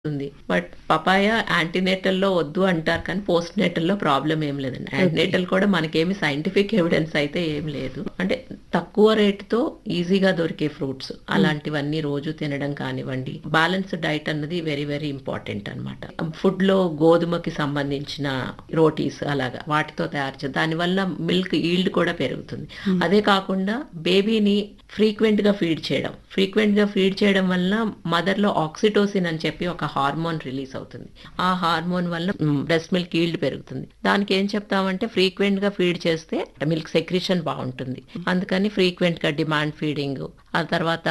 ఉంది. But papaya యాంటీనేటల్‌లో వద్దు అంటారు కానీ పోస్ట్ నేటల్‌లో ప్రాబ్లమ్ ఏం లేదండి. యాంటీనేటల్ కూడా మనకేమి సైంటిఫిక్ ఎవిడెన్స్ అయితే ఏం లేదు. అంటే తక్కువ రేట్‌తో ఈజీగా దొరికే ఫ్రూట్స్ అలాంటివన్నీ రోజు తినడం కానివ్వండి. బ్యాలెన్స్‌డ్ డైట్ అన్నది వెరీ వెరీ ఇంపార్టెంట్ అన్నమాట. ఫుడ్‌లో గోధుమకి సంబంధించిన రోటీస్ అలాగా వాటితో తయారు చే దానివల్ల మిల్క్ ఈల్డ్ కూడా పెరుగుతుంది. అదే కాకుండా బేబీని ఫ్రీక్వెంట్‌గా ఫీడ్ చేయడం. ఫ్రీక్వెంట్‌గా ఫీడ్ చేయడం వలన మదర్‌లో ఆక్సిటోసిన్ అని చెప్పి ఒక హార్మోన్ రిలీజ్ అవుతుంది. ఆ హార్మోన్ వల్ల బ్రెస్ట్ మిల్క్ ఈల్డ్ పెరుగుతుంది. దానికి ఏం చెప్తామంటే ఫ్రీక్వెంట్‌గా ఫీడ్ చేస్తే మిల్క్ సెక్రీషన్ బావుంటుంది. అందుకని ఫ్రీక్వెంట్‌గా డిమాండ్ ఫీడింగ్ ఆ తర్వాత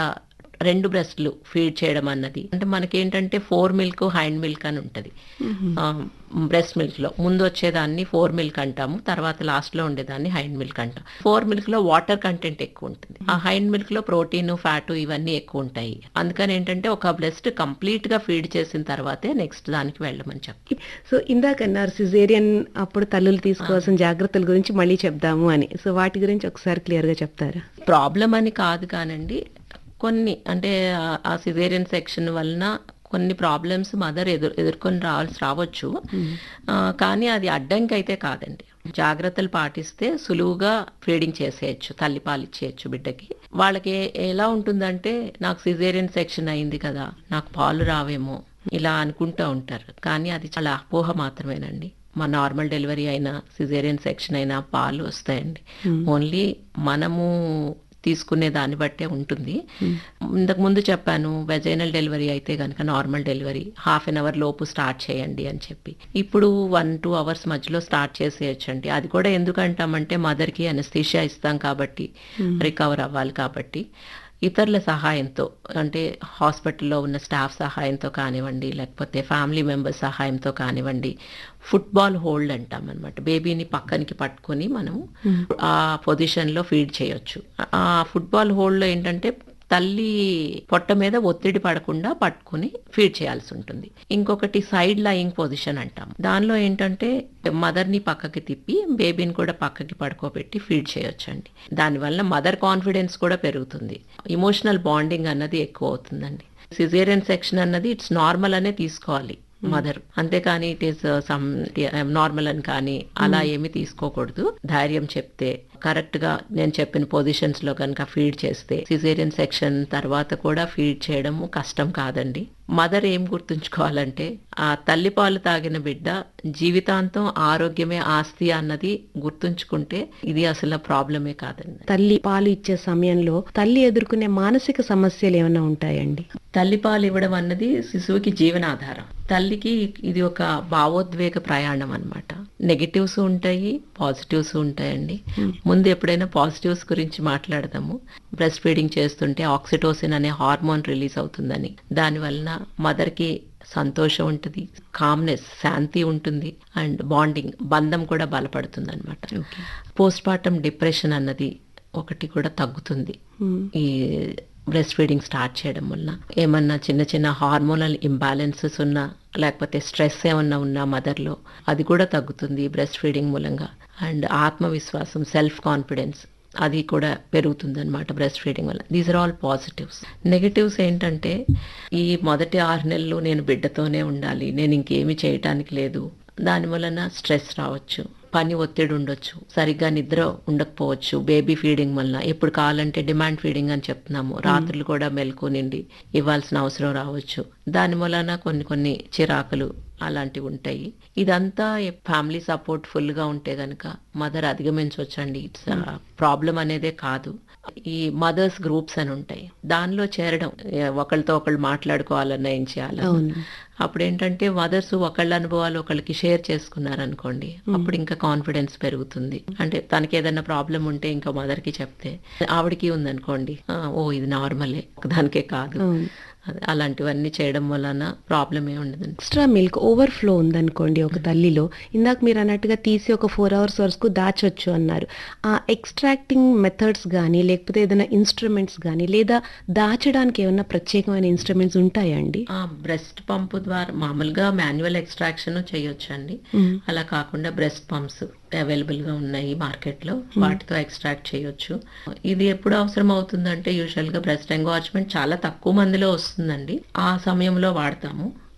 2 బ్రెస్ట్‌లు ఫీడ్ చేయడం అన్నది. అంటే మనకేంటంటే ఫోర్ మిల్క్, హైండ్ మిల్క్ అని ఉంటది. ఆహ్, బ్రెస్ట్ మిల్క్‌లో ముందు వచ్చేదాన్ని ఫోర్ మిల్క్ అంటాము. తర్వాత లాస్ట్‌లో ఉండేదాన్ని హైండ్ మిల్క్ అంటాం. ఫోర్ మిల్క్‌లో వాటర్ కంటెంట్ ఎక్కువ ఉంటుంది. ఆ హైండ్ మిల్క్‌లో ప్రోటీన్, ఫ్యాట్ ఇవన్నీ ఎక్కువ ఉంటాయి. అందుకని ఏంటంటే ఒక బ్రెస్ట్ కంప్లీట్‌గా ఫీడ్ చేసిన తర్వాతే నెక్స్ట్ దానికి వెళ్ళమని చెప్తాం. సో ఇందాక అన్నారు సిజేరియన్ అప్పుడు తల్లులు తీసుకోవాల్సిన జాగ్రత్తల గురించి మళ్ళీ చెప్దాము అని. సో వాటి గురించి ఒకసారి క్లియర్‌గా చెప్తారా? ప్రాబ్లమ్ అని కాదు కానండి. కొన్ని అంటే ఆహ్, ఆ సిజేరియన్ సెక్షన్ వలన కొన్ని ప్రాబ్లమ్స్ మదర్ ఎదుర్ ఎదుర్కొని రావాల్సి రావచ్చు. ఆహ్, కానీ అది అడ్డంకైతే కాదండి. జాగ్రత్తలు పాటిస్తే సులువుగా ఫీడింగ్ చేసేయొచ్చు. తల్లిపాలు ఇచ్చేయొచ్చు బిడ్డకి. వాళ్ళకి ఎలా ఉంటుందంటే నాకు సిజేరియన్ సెక్షన్ అయింది కదా! నాకు పాలు రావేమో ఇలా అనుకుంటా ఉంటారు. కానీ అది చాలా అపోహ మాత్రమేనండి. మా నార్మల్ డెలివరీ అయినా, సిజేరియన్ సెక్షన్ అయినా పాలు వస్తాయండి. ఓన్లీ మనము తీసుకునే దాన్ని బట్టే ఉంటుంది. ఇంతకు ముందు చెప్పాను వెజైనల్ డెలివరీ అయితే గనక normal delivery half an hour లోపు స్టార్ట్ చేయండి అని చెప్పి. ఇప్పుడు 1, 2 అవర్స్ మధ్యలో స్టార్ట్ చేసేయొచ్చండి. అది కూడా ఎందుకంటామంటే మదర్‌కి అనస్థీషియా ఇస్తాం కాబట్టి రికవర్ అవ్వాలి కాబట్టి. ఇతరుల సహాయంతో అంటే హాస్పిటల్‌లో ఉన్న స్టాఫ్ సహాయంతో కానివ్వండి, లేకపోతే ఫ్యామిలీ మెంబర్స్ సహాయంతో కానివ్వండి. ఫుట్‌బాల్ హోల్డ్ అంటామనమాట. బేబీని పక్కనికి పట్టుకొని మనము ఆ పొజిషన్‌లో ఫీడ్ చేయొచ్చు. ఆ ఫుట్‌బాల్ హోల్డ్‌లో ఏంటంటే తల్లి పొట్ట మీద ఒత్తిడి పడకుండా పట్టుకొని ఫీడ్ చేయాల్సి ఉంటుంది. ఇంకొకటి సైడ్ లయింగ్ పొజిషన్ అంటాం. దానిలో ఏంటంటే మదర్‌ని పక్కకి తిప్పి బేబీని కూడా పక్కకి పడుకోబెట్టి ఫీడ్ చేయొచ్చండి. దానివల్ల మదర్ కాన్ఫిడెన్స్ కూడా పెరుగుతుంది. ఎమోషనల్ బాండింగ్ అన్నది ఎక్కువ అవుతుందండి. సిజేరియన్ సెక్షన్ అన్నది ఇట్స్ నార్మల్ అనే తీసుకోవాలి మదర్. అంతేకాని ఇట్ ఈస్ సమ్ నార్మల్ అని కానీ అలా ఏమీ తీసుకోకూడదు. ధైర్యం చెప్తే కరెక్ట్‌గా నేను చెప్పిన పొజిషన్స్‌లో గనక ఫీడ్ చేస్తే సిజేరియన్ సెక్షన్ తర్వాత కూడా ఫీడ్ చేయడము కష్టం కాదండి. మదర్ ఏం గుర్తుంచుకోవాలంటే ఆ తల్లి పాలు తాగిన బిడ్డ జీవితాంతం ఆరోగ్యమే ఆస్తి అన్నది గుర్తుంచుకుంటే ఇది అసలు ప్రాబ్లమే కాదండి. తల్లి పాలు ఇచ్చే సమయంలో తల్లి ఎదుర్కొనే మానసిక సమస్యలు ఏమైనా ఉంటాయండి? తల్లిపాలు ఇవ్వడం అన్నది శిశువుకి జీవనాధారం. తల్లికి ఇది ఒక భావోద్వేగ ప్రయాణం అన్నమాట. నెగెటివ్స్ ఉంటాయి, పాజిటివ్స్ ఉంటాయండి. ముందు ఎప్పుడైనా పాజిటివ్స్ గురించి మాట్లాడదాము. బ్రెస్ట్ ఫీడింగ్ చేస్తుంటే ఆక్సిటోసిన్ అనే హార్మోన్ రిలీజ్ అవుతుందని. దాని వలన మదర్‌కి సంతోషం ఉంటది. కామ్‌నెస్ శాంతి ఉంటుంది. అండ్ బాండింగ్ బంధం కూడా బలపడుతుందన్నమాట. ఓకే. పోస్ట్ పార్టమ్ డిప్రెషన్ అన్నది ఒకటి కూడా తగ్గుతుంది. హ్మ్. ఈ బ్రెస్ట్ ఫీడింగ్ స్టార్ట్ చేయడం వలన. ఏమన్నా చిన్న చిన్న హార్మోనల్ ఇంబాలెన్సెస్ ఉన్నా లేకపోతే స్ట్రెస్ ఏమన్నా ఉన్నా మదర్‌లో అది కూడా తగ్గుతుంది బ్రెస్ట్ ఫీడింగ్ మూలంగా. అండ్ ఆత్మవిశ్వాసం, సెల్ఫ్ కాన్ఫిడెన్స్ అది కూడా పెరుగుతుందన్నమాట బ్రెస్ట్ ఫీడింగ్ వల్ల. These are all positives. Negatives ఏంటంటే ఈ మొదటి 6 నెలలు నేను బిడ్డతోనే ఉండాలి. నేను ఇంకేమి చేయటానికి లేదు. దాని వలన స్ట్రెస్ రావచ్చు. పని ఒత్తిడి ఉండొచ్చు. సరిగ్గా నిద్ర ఉండకపోవచ్చు. బేబీ ఫీడింగ్ వలన. ఎప్పుడు కావాలంటే డిమాండ్ ఫీడింగ్ అని చెప్తున్నాము. రాత్రులు కూడా మెలకువనిండి ఇవ్వాల్సిన అవసరం రావచ్చు. దాని వలన కొన్ని కొన్ని చిరాకులు అలాంటివి ఉంటాయి. ఇదంతా ఫ్యామిలీ సపోర్ట్ ఫుల్‌గా ఉంటే గనక మదర్ అధిగమించొచ్చండి. ఇట్స్ ప్రాబ్లమ్ అనేదే కాదు. ఈ మదర్స్ గ్రూప్స్ అని ఉంటాయి. దానిలో చేరడం ఒకళ్ళతో ఒకళ్ళు మాట్లాడుకోవాలన్నా ఏం చేయాలన్నా. అవును. అప్పుడేంటంటే మదర్స్ ఒకళ్ళ అనుభవాలు ఒకళ్ళకి షేర్ చేసుకున్నారనుకోండి. అప్పుడు ఇంకా కాన్ఫిడెన్స్ పెరుగుతుంది. అంటే తనకేదన్నా ప్రాబ్లమ్ ఉంటే ఇంకా మదర్‌కి చెప్తే ఆవిడకి ఉందనుకోండి. ఆ! ఓహ్! ఇది నార్మలే. ఒకదానికే కాదు. అవును. అదే అలాంటివన్నీ చేయడం వలన ప్రాబ్లమ్ ఏమి ఉండదండి. ఎక్స్‌ట్రా మిల్క్ ఓవర్‌ఫ్లో ఉందనుకోండి ఒక తల్లిలో. ఇందాక మీరన్నట్టుగా తీసి ఒక 4 అవర్స్ వరకు దాచొచ్చు అన్నారు. ఆ ఎక్స్‌ట్రాక్టింగ్ మెథడ్స్ గానీ లేకపోతే ఏదైనా ఇన్‌స్ట్రుమెంట్స్ గానీ లేదా దాచడానికి ఏమన్నా ప్రత్యేకమైన ఇన్‌స్ట్రుమెంట్స్ ఉంటాయా అండి? ఆ! బ్రెస్ట్ పంప్ ద్వారా మామూలుగా మాన్యువల్ ఎక్స్‌ట్రాక్షన్ చేయొచ్చండి. హ్మ్. అలా కాకుండా బ్రెస్ట్ పంప్స్ అవైలబుల్‌గా ఉన్నాయి మార్కెట్‌లో. వాటితో ఎక్స్‌ట్రాక్ట్ చేయొచ్చు. ఇది ఎప్పుడు అవసరం అవుతుందంటే యూజువల్‌గా బ్రెస్ట్ ఎంగార్జ్‌మెంట్ చాలా తక్కువ మందిలో వస్తుందండి. ఆ సమయంలో వాడతాము.